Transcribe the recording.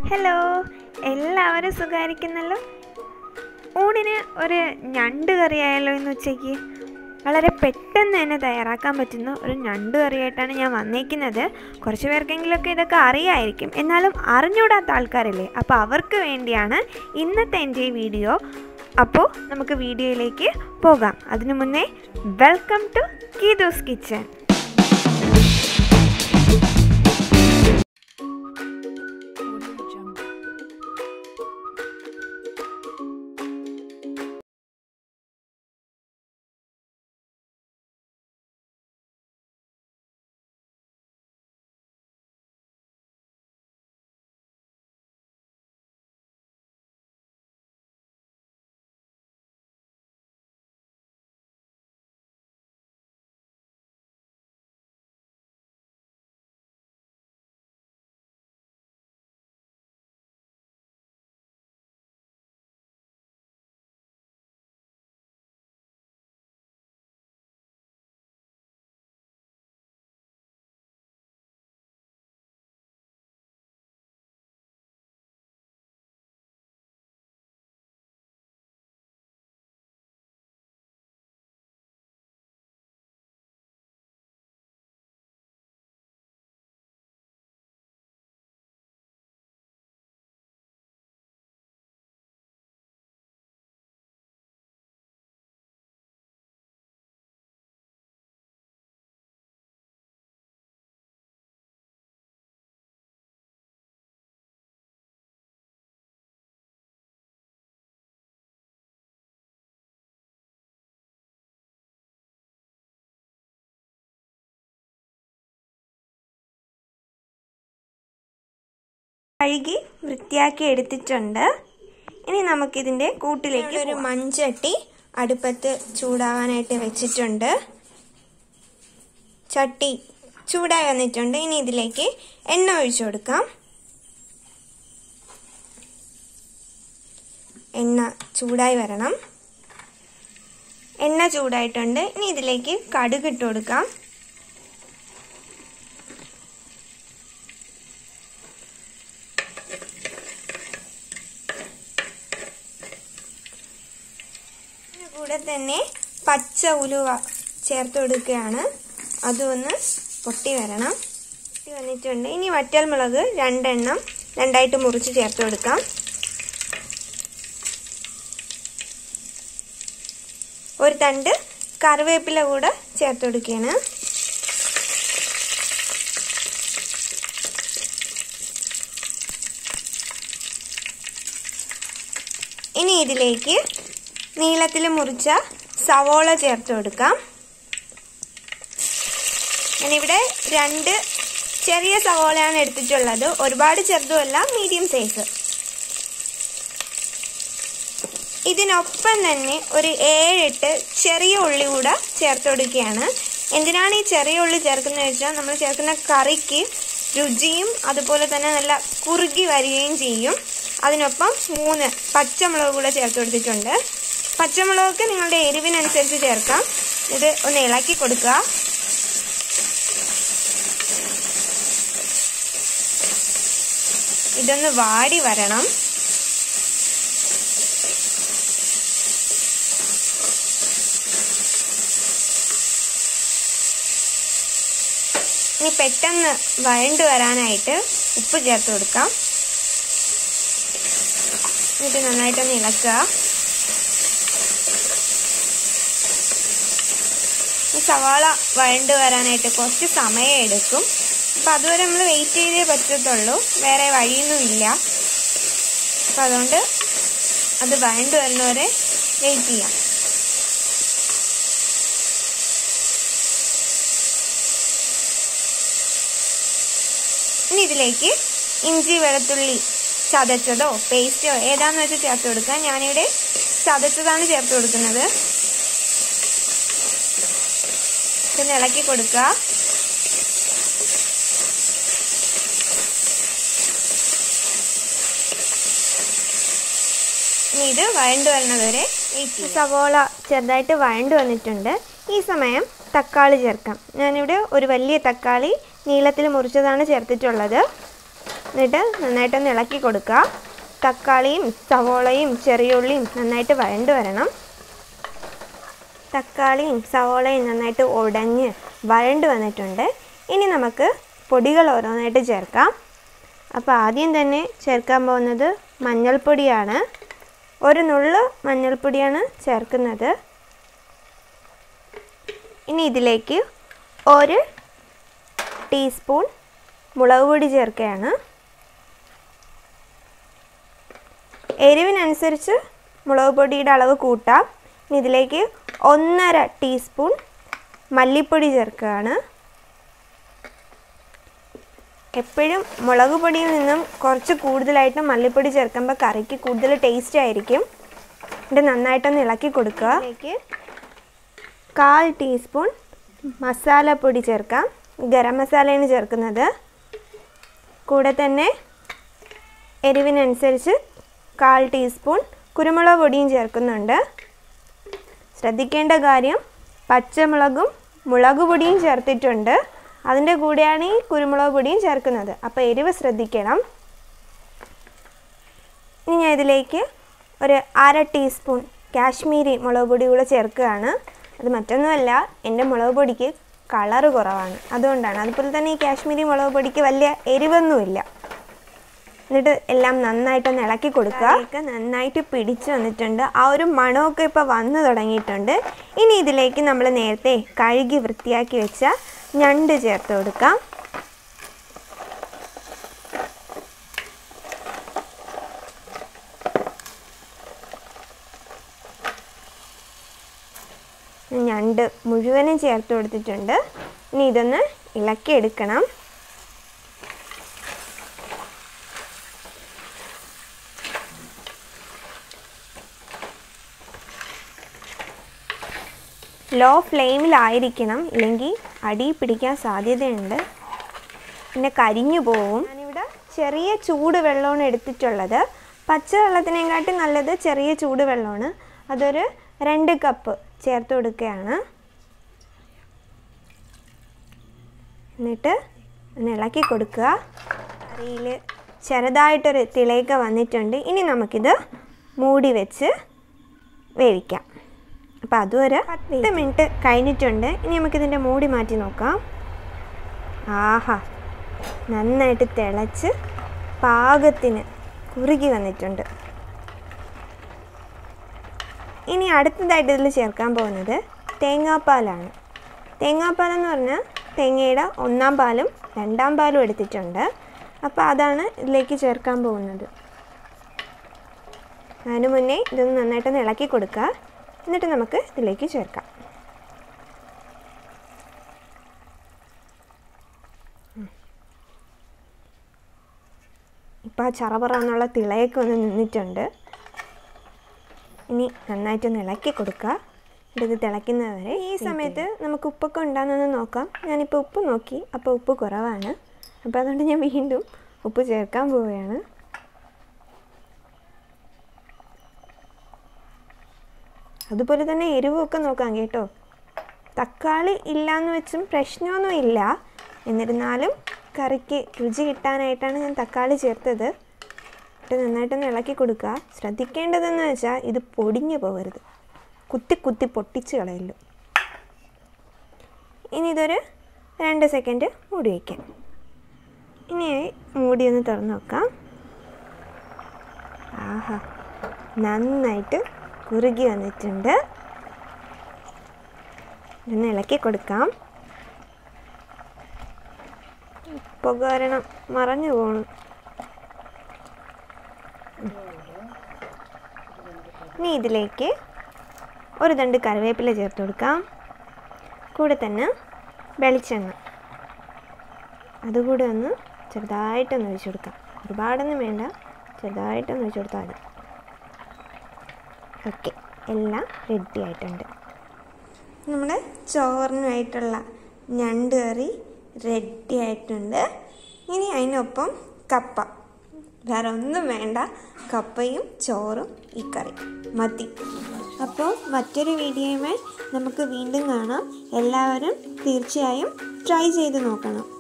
hello എല്ലാവരും സുഖമായിരിക്കുന്നല്ലോ ഊണിന് ഒരു ഞണ്ട് കറിയായല്ലോ ഇന്ന് ഉച്ചയ്ക്ക് വളരെ പെട്ടെന്ന് തന്നെ തയ്യാറാക്കാൻ പറ്റുന്ന ഒരു ഞണ്ട് കറിയായിട്ടാണ് ഞാൻ വന്നേക്കുന്നത് കുറച്ച് പേർക്കെങ്കിലുമൊക്കെ ഇതൊക്കെ അറിയായിരിക്കും എന്നാലും അറിഞ്ഞൂടാത്ത ആൾക്കാരില്ലേ അപ്പോൾ അവർക്ക് വേണ്ടിയാണ് ഇന്നത്തെ എൻ്റെ ഈ വീഡിയോ അപ്പോൾ നമുക്ക് വീഡിയോയിലേക്ക് പോകാം അതിനു മുന്നേ വെൽക്കം ടു കീദോസ് കിച്ചൻ കഴുകി വൃത്തിയാക്കി എടുത്തിട്ടുണ്ട് ഇനി നമുക്കിതിൻ്റെ കൂട്ടിലേക്ക് ഒരു മൺചട്ടി അടുപ്പത്ത് ചൂടാവാനായിട്ട് വെച്ചിട്ടുണ്ട് ചട്ടി ചൂടായി വന്നിട്ടുണ്ട് ഇനി ഇതിലേക്ക് എണ്ണ ഒഴിച്ചു കൊടുക്കാം എണ്ണ ചൂടായി വരണം എണ്ണ ചൂടായിട്ടുണ്ട് ഇനി ഇതിലേക്ക് കടുക് ഇട്ട് കൊടുക്കാം കൂടെ തന്നെ പച്ച ഉലുവ ചേർത്ത് കൊടുക്കുകയാണ് അതൊന്ന് പൊട്ടി വരണം പൊട്ടി വന്നിട്ടുണ്ട് ഇനി വറ്റൽ മുളക് രണ്ടെണ്ണം രണ്ടായിട്ട് മുറിച്ച് ചേർത്ത് കൊടുക്കാം ഒരു തണ്ട് കറിവേപ്പില കൂടെ ചേർത്ത് കൊടുക്കുകയാണ് ഇനി ഇതിലേക്ക് നീളത്തിൽ മുറിച്ച സവോള ചേർത്ത് കൊടുക്കാം ഞാനിവിടെ രണ്ട് ചെറിയ സവോളയാണ് എടുത്തിട്ടുള്ളത് ഒരുപാട് ചെറുതുമല്ല മീഡിയം സൈസ് ഇതിനൊപ്പം തന്നെ ഒരു ഏഴെട്ട് ചെറിയ ഉള്ളി കൂടെ ചേർത്ത് കൊടുക്കുകയാണ് എന്തിനാണ് ഈ ചെറിയ ഉള്ളി ചേർക്കുന്നത് വെച്ചാൽ നമ്മൾ ചേർക്കുന്ന കറിക്ക് രുചിയും അതുപോലെ തന്നെ നല്ല കുറുകി വരികയും ചെയ്യും അതിനൊപ്പം മൂന്ന് പച്ചമുളക് കൂടെ ചേർത്ത് കൊടുത്തിട്ടുണ്ട് പച്ചമുളകൊക്കെ നിങ്ങളുടെ എരിവിനനുസരിച്ച് ചേർക്കാം ഇത് ഒന്ന് ഇളക്കി കൊടുക്കുക ഇതൊന്ന് വാടി വരണം ഇനി പെട്ടെന്ന് വഴണ്ടു വരാനായിട്ട് ഉപ്പ് ചേർത്ത് കൊടുക്കാം എന്നിട്ട് നന്നായിട്ടൊന്ന് ഇളക്കുക ഈ സവാള വഴണ്ട് വരാനായിട്ട് കുറച്ച് സമയം എടുക്കും അപ്പം അതുവരെ നമ്മൾ വെയിറ്റ് ചെയ്തേ പറ്റത്തുള്ളൂ വേറെ വഴിയൊന്നുമില്ല അപ്പം അതുകൊണ്ട് അത് വഴണ്ട് വരുന്നവരെ വെയിറ്റ് ചെയ്യാം ഇനി ഇതിലേക്ക് ഇഞ്ചി വെളുത്തുള്ളി ചതച്ചതോ പേസ്റ്റോ ഏതാന്ന് വെച്ച് ചേർത്ത് കൊടുക്കാം ഞാനിവിടെ ചതച്ചതാണ് ചേർത്ത് കൊടുക്കുന്നത് ഒന്ന് ഇളക്കി കൊടുക്കുക ഇനി ഇത് വഴണ്ട് വരുന്നത് വരെ സവോള ചെറുതായിട്ട് വഴണ്ട് വന്നിട്ടുണ്ട് ഈ സമയം തക്കാളി ചേർക്കാം ഞാനിവിടെ ഒരു വലിയ തക്കാളി നീളത്തിൽ മുറിച്ചതാണ് ചേർത്തിട്ടുള്ളത് എന്നിട്ട് നന്നായിട്ടൊന്ന് ഇളക്കി കൊടുക്കുക തക്കാളിയും സവോളയും ചെറിയുള്ളിയും നന്നായിട്ട് വഴണ്ട് വരണം തക്കാളിയും സവോളയും നന്നായിട്ട് ഉടഞ്ഞ് വഴണ്ട് വന്നിട്ടുണ്ട് ഇനി നമുക്ക് പൊടികൾ ഓരോന്നായിട്ട് ചേർക്കാം അപ്പോൾ ആദ്യം തന്നെ ചേർക്കാൻ പോകുന്നത് മഞ്ഞൾപ്പൊടിയാണ് ഒരു നുള്ളു മഞ്ഞൾപ്പൊടിയാണ് ചേർക്കുന്നത് ഇനി ഇതിലേക്ക് ഒരു ടീസ്പൂൺ മുളക് പൊടി ചേർക്കുകയാണ് എരിവിനനുസരിച്ച് മുളക് പൊടിയുടെ അളവ് കൂട്ടാം ഇനി ഇതിലേക്ക് ഒന്നര ടീസ്പൂൺ മല്ലിപ്പൊടി ചേർക്കുകയാണ് എപ്പോഴും മുളക് പൊടിയിൽ നിന്നും കുറച്ച് കൂടുതലായിട്ട് മല്ലിപ്പൊടി ചേർക്കുമ്പോൾ കറിക്ക് കൂടുതൽ ടേസ്റ്റ് ആയിരിക്കും ഇത് നന്നായിട്ടൊന്ന് ഇളക്കി കൊടുക്കുക ഇതിലേക്ക് കാൽ ടീസ്പൂൺ മസാലപ്പൊടി ചേർക്കാം ഗരം മസാലയാണ് ചേർക്കുന്നത് കൂടെ തന്നെ എരിവിനനുസരിച്ച് കാൽ ടീസ്പൂൺ കുരുമുളക് പൊടിയും ചേർക്കുന്നുണ്ട് ശ്രദ്ധിക്കേണ്ട കാര്യം പച്ചമുളകും മുളക് പൊടിയും ചേർത്തിട്ടുണ്ട് അതിൻ്റെ കൂടെയാണ് ഈ കുരുമുളക് പൊടിയും ചേർക്കുന്നത് അപ്പോൾ എരിവ് ശ്രദ്ധിക്കണം ഇനി ഞാൻ ഇതിലേക്ക് ഒരു അര ടീസ്പൂൺ കാശ്മീരി മുളക് പൊടി കൂടെ ചേർക്കുകയാണ് അത് മറ്റൊന്നുമല്ല എൻ്റെ മുളക് പൊടിക്ക് കളറ് കുറവാണ് അതുകൊണ്ടാണ് അതുപോലെ തന്നെ ഈ കാശ്മീരി മുളക് പൊടിക്ക് വലിയ എരിവൊന്നുമില്ല എന്നിട്ട് എല്ലാം നന്നായിട്ടൊന്ന് ഇളക്കി കൊടുക്കുക ഒക്കെ നന്നായിട്ട് പിടിച്ചു വന്നിട്ടുണ്ട് ആ ഒരു മണമൊക്കെ ഇപ്പോൾ വന്നു തുടങ്ങിയിട്ടുണ്ട് ഇനി ഇതിലേക്ക് നമ്മൾ നേരത്തെ കഴുകി വൃത്തിയാക്കി വെച്ച ഞണ്ട് ചേർത്ത് കൊടുക്കാം ഞണ്ട് മുഴുവനും ചേർത്ത് കൊടുത്തിട്ടുണ്ട് ഇനി ഇതൊന്ന് ഇളക്കിയെടുക്കണം ലോ ഫ്ലെയിമിലായിരിക്കണം ഇല്ലെങ്കിൽ അടി പിടിക്കാൻ സാധ്യതയുണ്ട് പിന്നെ കരിഞ്ഞു പോവും ഞാനിവിടെ ചെറിയ ചൂട് വെള്ളമാണ് എടുത്തിട്ടുള്ളത് പച്ച വെള്ളത്തിനെക്കാട്ടി നല്ലത് ചെറിയ ചൂട് വെള്ളമാണ് അതൊരു രണ്ട് കപ്പ് ചേർത്ത് കൊടുക്കുകയാണ് എന്നിട്ട് ഒന്ന് ഇളക്കി കൊടുക്കുക കറിയിൽ ചെറുതായിട്ടൊരു തിളയൊക്കെ വന്നിട്ടുണ്ട് ഇനി നമുക്കിത് മൂടി വെച്ച് വേവിക്കാം അപ്പോൾ അതും ഒരു പത്ത് മിനിറ്റ് കഴിഞ്ഞിട്ടുണ്ട് ഇനി നമുക്കിതിൻ്റെ മൂടി മാറ്റി നോക്കാം ആഹാ നന്നായിട്ട് തിളച്ച് പാകത്തിന് കുറുകി വന്നിട്ടുണ്ട് ഇനി അടുത്തതായിട്ട് ഇതിൽ ചേർക്കാൻ പോകുന്നത് തേങ്ങാപ്പാലാണ് തേങ്ങാപ്പാൽ എന്ന് പറഞ്ഞാൽ തേങ്ങയുടെ ഒന്നാം പാലും രണ്ടാം പാലും എടുത്തിട്ടുണ്ട് അപ്പോൾ അതാണ് ഇതിലേക്ക് ചേർക്കാൻ പോകുന്നത് അതിന് മുന്നേ ഇതൊന്ന് നന്നായിട്ടൊന്ന് ഇളക്കി കൊടുക്കുക എന്നിട്ട് നമുക്ക് ഇതിലേക്ക് ചേർക്കാം ഇപ്പോൾ ആ ചറപറ എന്നുള്ള തിളയൊക്കെ ഒന്ന് നിന്നിട്ടുണ്ട് ഇനി നന്നായിട്ടൊന്ന് ഇളക്കി കൊടുക്കുക എന്നിട്ട് ഇത് തിളയ്ക്കുന്നത് വരെ ഈ സമയത്ത് നമുക്ക് ഉപ്പൊക്കെ ഉണ്ടാകുന്നൊന്ന് നോക്കാം ഞാനിപ്പോൾ ഉപ്പ് നോക്കി അപ്പോൾ ഉപ്പ് കുറവാണ് അപ്പോൾ അതുകൊണ്ട് ഞാൻ വീണ്ടും ഉപ്പ് ചേർക്കാൻ പോവുകയാണ് അതുപോലെ തന്നെ എരിവൊക്കെ നോക്കാം കേട്ടോ തക്കാളി ഇല്ലയെന്ന് വെച്ചും പ്രശ്നമൊന്നും ഇല്ല എന്നിരുന്നാലും കറിക്ക് രുചി കിട്ടാനായിട്ടാണ് ഞാൻ തക്കാളി ചേർത്തത് ഇട്ട് നന്നായിട്ടൊന്ന് ഇളക്കി കൊടുക്കുക ശ്രദ്ധിക്കേണ്ടതെന്ന് വെച്ചാൽ ഇത് പൊടിഞ്ഞു പോകരുത് കുത്തി കുത്തി പൊട്ടിച്ച് കളയല്ലോ ഇനി ഇതൊരു രണ്ട് സെക്കൻഡ് മൂടി വയ്ക്കാം ഇനി മൂടി ഒന്ന് തുറന്ന് നോക്കാം ആഹാ നന്നായിട്ട് കുറുകി വന്നിട്ടുണ്ട് ഇതൊന്ന് ഇളക്കി കൊടുക്കാം പുക കാരണം മറഞ്ഞു പോണു ഇനി ഇതിലേക്ക് ഒരു തണ്ട് കറിവേപ്പില ചേർത്ത് കൊടുക്കാം കൂടെ തന്നെ വെളിച്ചെണ്ണ അതുകൂടെ ഒന്ന് ചെറുതായിട്ടൊന്ന് ഒഴിച്ചു കൊടുക്കാം ഒരുപാടൊന്നും വേണ്ട ചെറുതായിട്ടൊന്ന് ഒഴിച്ചു കൊടുത്താൽ മതി ഓക്കെ എല്ലാം റെഡി ആയിട്ടുണ്ട് നമ്മുടെ ചോറിനായിട്ടുള്ള ഞണ്ട് കറി റെഡി ആയിട്ടുണ്ട് ഇനി അതിനൊപ്പം കപ്പ വേറെ ഒന്നും വേണ്ട കപ്പയും ചോറും ഈ കറി മതി അപ്പോൾ മറ്റൊരു വീഡിയോയുമായി നമുക്ക് വീണ്ടും കാണാം എല്ലാവരും തീർച്ചയായും ട്രൈ ചെയ്ത് നോക്കണം